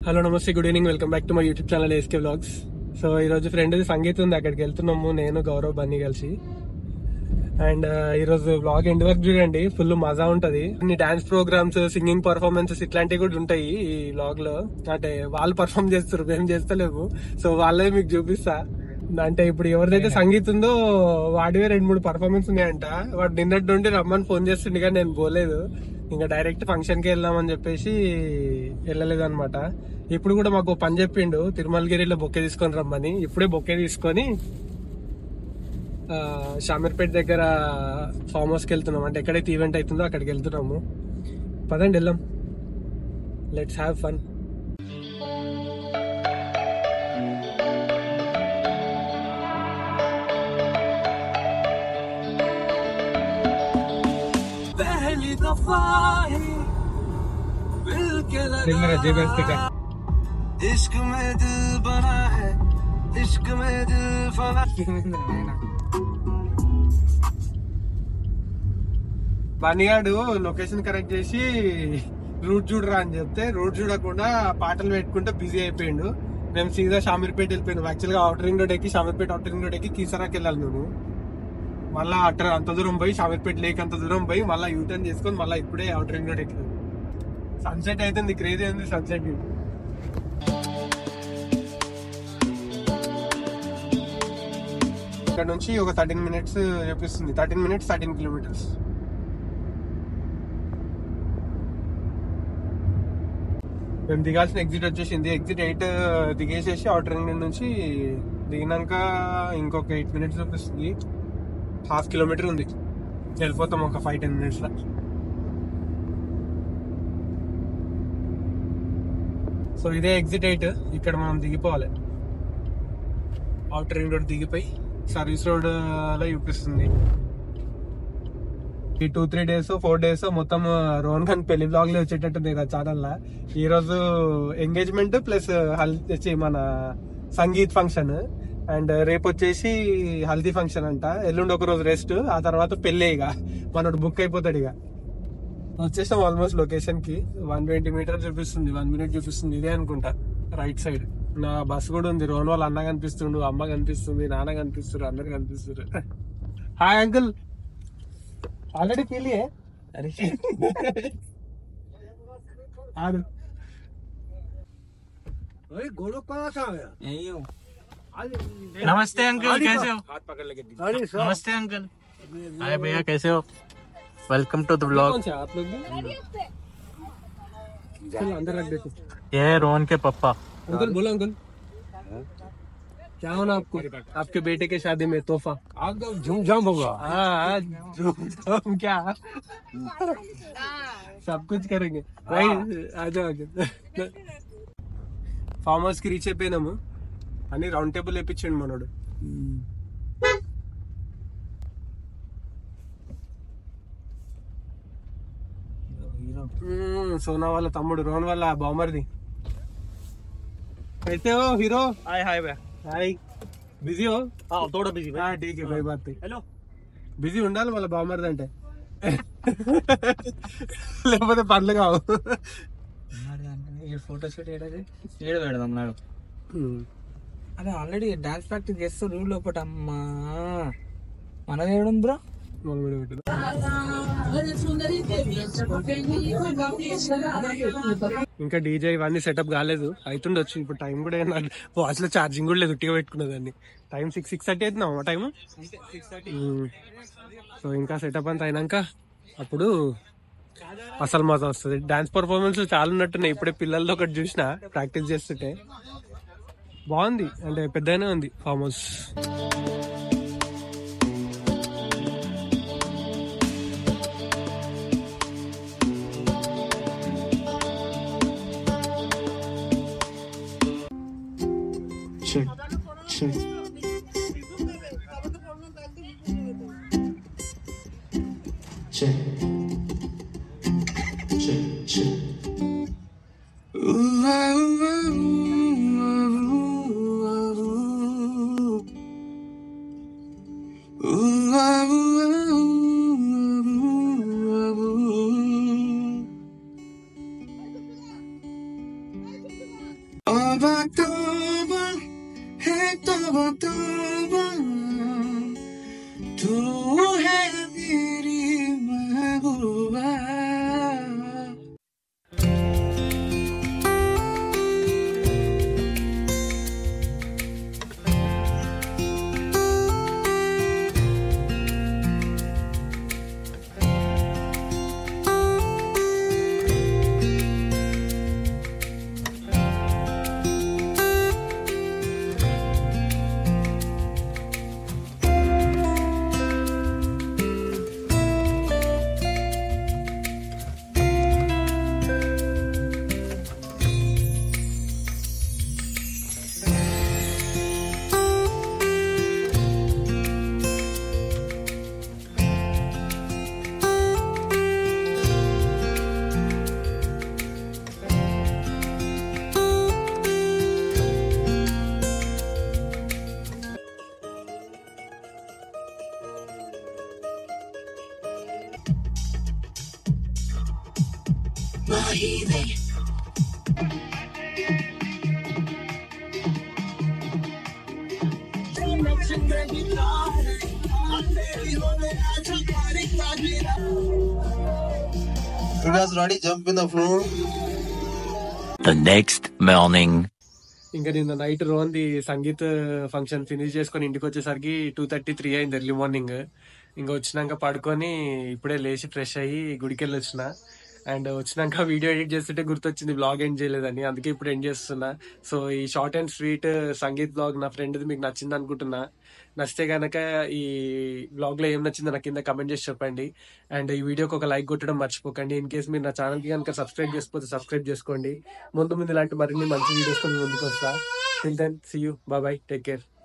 Hello నమస్తే good evening welcome back to my YouTube channel SK vlogs so ఈ రోజు friend sangeet ఉంది అక్కడికి వెళ్తున్నాము నేను గౌరవ్ బన్నీ కలిసి అండ్ ఈ రోజు వ్లాగ్ ఎండ్ వరకు చూడండి ఫుల్ మజా ఉంటది అన్ని డాన్స్ ప్రోగ్రామ్స్ సింగింగ్ పర్ఫార్మెన్సెస్ ఇట్లాంటివి కూడా ఉంటాయి ఈ వ్లాగ్ లో అంటే వాళ్ళు పర్ఫామ్ చేస్తారు మేము చేస్తలేము సో వాళ్ళే మీకు చూపిస్తా అంటే ఇప్పుడు ఎవరిదైతే సంగీత్ ఉందో వాడివే రెండు మూడు పర్ఫార్మెన్స్ ఉన్నాయంట వాడు నిన్నటి నుండి రమ్మని ఫోన్ చేస్తుండే కానీ నేను పోలేదు ఇంకా డైరెక్ట్ ఫంక్షన్ కి వెళ్దామని చెప్పేసి వెళ్ళలేదు అనమాట ఇప్పుడు కూడా మాకు ఓ పని చెప్పిండు తిరుమలగిరిలో బొక్కే తీసుకొని రమ్మని ఇప్పుడే బొక్కే తీసుకొని ఆ, షామీర్పేట్ దగ్గర ఫామ్ హౌస్కి వెళ్తున్నాం అంటే ఎక్కడైతే ఈవెంట్ అవుతుందో అక్కడికి వెళ్తున్నాము పదండి వెళ్దాం లెట్స్ హ్యావ్ ఫన్ इश्क में दिल बना है इश्क में दिल फना బనిగాడు లొకేషన్ కరెక్ట్ చేసి రూట్ చూడరా అని చెప్తే రూట్ చూడకుండా పాటలు పెట్టుకుంటే బిజీ అయిపోయిండు మేము సీదా షామీర్పేట వెళ్ళిపోయినాం యాక్చువల్ గా అవుటర్ రింగ్ రోడ్ ఎక్కి షామీర్పేట అవుటర్ రింగ్ రోడ్ ఎక్కి కీసరాకి వెళ్ళాలి మేము మళ్ళా అట్ట అంత దూరం పోయి షామీర్పేట లేక్ అంత దూరం పోయి మళ్ళీ యూటర్న్ చేసుకొని మళ్ళీ ఇప్పుడే అవుటర్ రింగ్ రోడ్ ఎక్కినాం సన్సెట్ అయితే క్రేజీ ఉంది సన్సెట్ ఇక్కడ నుంచి ఒక థర్టీన్ మినిట్స్ చూపిస్తుంది థర్టీన్ మినిట్స్ థర్టీన్ కిలోమీటర్స్ మేము దిగాల్సిన ఎగ్జిట్ వచ్చేసింది ఎగ్జిట్ ఎయిట్ దిగేసేసి అవుటర్ రింగ్ నుంచి దిగినాక ఇంకొక ఎయిట్ మినిట్స్ చూపిస్తుంది హాఫ్ కిలోమీటర్ ఉంది వెళ్ళిపోతాం ఒక ఫైవ్ టెన్ మినిట్స్ లో సో ఇదే ఎగ్జిట్ ఎయిట్ ఇక్కడ మనం దిగిపోవాలి అవుటర్ రింగ్ రోడ్ దిగిపోయి సర్వీస్ రోడ్ లో చూపిస్తుంది ఈ two three days four days మొత్తం రోహన్ ఖాన్ పెళ్లి బ్లాగ్ లో వచ్చేటట్టుంది కదా ఛానల్ లా ఈ రోజు ఎంగేజ్మెంట్ ప్లస్ హల్దీ మన సంగీత్ ఫంక్షన్ అండ్ రేపు వచ్చేసి హల్దీ ఫంక్షన్ అంట ఎల్లుండి ఒక రోజు రెస్ట్ ఆ తర్వాత పెళ్ళే ఇక మనోడు బుక్ అయిపోతాడు ఇక వచ్చేసాం ఆల్మోస్ట్ లొకేషన్ కి వన్ ట్వంటీ మీటర్ చూపిస్తుంది వన్ మినిట్ చూపిస్తుంది ఇదే అనుకుంటా రైట్ సైడ్ నా బస్ కూడా ఉంది రోహన్ వాళ్ళ అన్న కనిపిస్తుండు అమ్మ కనిపిస్తుంది నాన్న కనిపిస్తారు అందరు కనిపిస్తారు హాయ్ అంకుల్ ఆల్రెడీ పీలియే अरे ఆడు अरे गोलोक कहाँ से आ गया यही हूँ अरे नमस्ते अंकल कैसे हो हाथ पकड़ लेके दी अरे सर नमस्ते अंकल हाय भैया कैसे हो वेलकम टू द ब्लॉग कौन से आप लोग भी चलो अंदर रख देते ये है रोहन के पप्पा अंकल बोलो अंकल क्या होना आपको आपके बेटे के शादी में तोहफा आपका झूमझाम होगा हाँ हम क्या सब कुछ करेंगे भाई आ जाओ आगे ఫామ్ హౌస్ కి రీచ్ అయిపోయినాము అని రౌండ్ టేబుల్ వేపించండి మనోడు మ్మ్, సోనా వాళ్ళ తమ్ముడు రోహన్ వాళ్ళ బామర్ది అయితే ఓ హీరో हाय हाय भैया హాయ్ బిజీ ఓ हाँ थोड़ा बिजी हाँ ठीक है भाई बात नहीं हेलो బిజీ ఉండాలి మళ్ళీ బాగుమరిది అంటే లేకపోతే పనులు కావు ఈ ఫోటో షూట్ ఏడాది ఏడు పెడదాం నాడు అదే ఆల్రెడీ డాన్స్ ప్రాక్టీస్ చేస్తూ రూల్ లోపట అమ్మా మనది ఏడుంది బ్రో మొదలు పెట్టు. ఇంకా డీజే ఇవన్నీ సెటప్ కాలేదు అవుతుండొచ్చు ఇప్పుడు టైం కూడా వాచ్ లో ఛార్జింగ్ కూడా లేదు ఉట్టిగా పెట్టుకున్నదాన్ని టైం సిక్స్ సిక్స్ థర్టీ అవుతుందా టైం సో ఇంకా సెటప్ అంతా అయినాక అప్పుడు అసలు మజా వస్తుంది డాన్స్ పర్ఫార్మెన్స్ చాలా ఉన్నట్టున్నాయి ఇప్పుడే పిల్లలతో ఒకటి చూసిన ప్రాక్టీస్ చేస్తుంటే బాగుంది అంటే పెద్దగానే ఉంది farm house check check check check check Ooh, ah, ooh, ah, ooh, ah, ooh, ah, ooh. Ooh, ah, ooh, ah, ooh, ah, ooh, ah, ooh. तोबा तोबा है तोबा तोबा तू है मेरी महबूबा You guys ready? Jump in the floor. The next morning. ఇంకా నిన్న నైట్ రోన్ది సంగీత్ ఫంక్షన్ ఫినిష్ చేసుకొని ఇంటికి వచ్చేసరికి టూ థర్టీ త్రీ అయింది ఎర్లీ మార్నింగ్ ఇంకా వచ్చినాక పడుకొని ఇప్పుడే లేచి ఫ్రెష్ అయ్యి గుడికి వెళ్ళి వచ్చిన అండ్ వచ్చినాక వీడియో ఎడిట్ చేస్తుంటే గుర్తొచ్చింది బ్లాగ్ ఎండ్ చేయలేదని అందుకే ఇప్పుడు ఎండ్ చేస్తున్నా సో ఈ short and sweet sangeet blog నా ఫ్రెండ్ది మీకు నచ్చింది అనుకుంటున్నా నచ్చితే గనక ఈ బ్లాగ్ లో ఏం నచ్చిందో నాకు కింద కమెంట్ చేసి చెప్పండి అండ్ ఈ వీడియోకి ఒక లైక్ కొట్టడం మర్చిపోకండి ఇన్ కేసు మీరు నా ఛానల్ కి కనుక సబ్స్క్రైబ్ చేసుకోతే సబ్స్క్రైబ్ చేసుకోండి ముందు ముందు ఇలాంటి మరిన్ని మంచి వీడియోస్ ముందుకు వస్తా till then see you bye take care